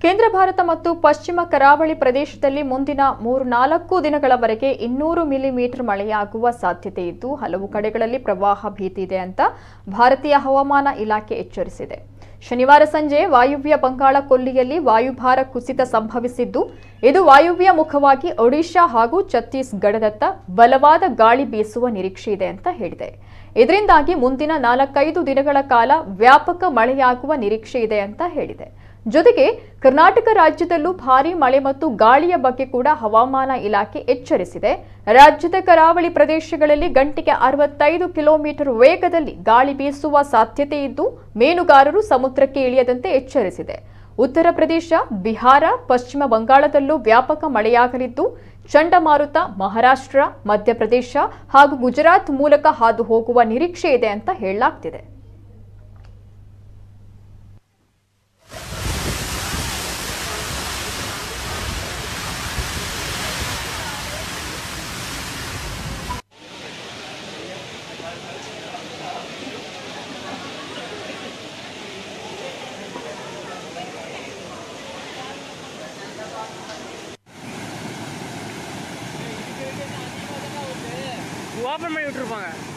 ಕೇಂದ್ರ ಭಾರತ ಮತ್ತು ಪಶ್ಚಿಮ ಕರಾವಳಿ ಪ್ರದೇಶದಲ್ಲಿ ಮುಂದಿನ ಮೂರು ನಾಲ್ಕು ದಿನಗಳವರೆಗೆ ಇನ್ನೂರು ಮಿಲಿಮೀಟರ್ ಮಳೆಯಾಗುವ ಸಾಧ್ಯತೆ ಇದ್ದು ಹಲವು ಕಡೆಗಳಲ್ಲಿ ಪ್ರವಾಹ ಭೀತಿ ಇದೆ ಅಂತ ಭಾರತೀಯ ಹವಾಮಾನ ಇಲಾಖೆ ಎಚ್ಚರಿಸಿದೆ ಶನಿವಾರ ಸಂಜೆ ವಾಯುವ್ಯ ಬಂಗಾಳ ಕೊಲ್ಲಿಯಲ್ಲಿ ವಾಯುಭಾರ ಕುಸಿತ ಸಂಭವಿಸಿದ್ದು ಇದು ವಾಯುವ್ಯ ಮುಖವಾಗಿ ಒಡಿಶಾ ಹಾಗೂ ಛತ್ತೀಸ್ಗಢದತ್ತ ಬಲವಾದ ಗಾಳಿ ಬೀಸುವ ನಿರೀಕ್ಷೆ ಇದೆ ಅಂತ ಹೇಳಿದೆ ಇದರಿಂದಾಗಿ ಮುಂದಿನ ನಾಲ್ಕೈದು ದಿನಗಳ ಕಾಲ ವ್ಯಾಪಕ ಮಳೆಯಾಗುವ ನಿರೀಕ್ಷೆ ಇದೆ ಅಂತ ಹೇಳಿದೆ ಜೊತೆಗೆ ಕರ್ನಾಟಕ ರಾಜ್ಯದಲ್ಲೂ ಭಾರೀ ಮಳೆ ಮತ್ತು ಗಾಳಿಯ ಬಗ್ಗೆ ಕೂಡ ಹವಾಮಾನ ಇಲಾಖೆ ಎಚ್ಚರಿಸಿದೆ ರಾಜ್ಯದ ಕರಾವಳಿ ಪ್ರದೇಶಗಳಲ್ಲಿ ಗಂಟೆಗೆ ಅರವತ್ತೈದು ಕಿಲೋಮೀಟರ್ ವೇಗದಲ್ಲಿ ಗಾಳಿ ಬೀಸುವ ಸಾಧ್ಯತೆ ಇದ್ದು ಮೀನುಗಾರರು ಸಮುದ್ರಕ್ಕೆ ಇಳಿಯದಂತೆ ಎಚ್ಚರಿಸಿದೆ ಉತ್ತರ ಪ್ರದೇಶ ಬಿಹಾರ ಪಶ್ಚಿಮ ಬಂಗಾಳದಲ್ಲೂ ವ್ಯಾಪಕ ಮಳೆಯಾಗಲಿದ್ದು ಚಂಡಮಾರುತ ಮಹಾರಾಷ್ಟ್ರ ಮಧ್ಯಪ್ರದೇಶ ಹಾಗೂ ಗುಜರಾತ್ ಮೂಲಕ ಹಾದು ಹೋಗುವ ನಿರೀಕ್ಷೆ ಇದೆ ಅಂತ ಹೇಳಲಾಗ್ತಿದೆ ஓப்பன் பண்ணி விட்டுருப்பாங்க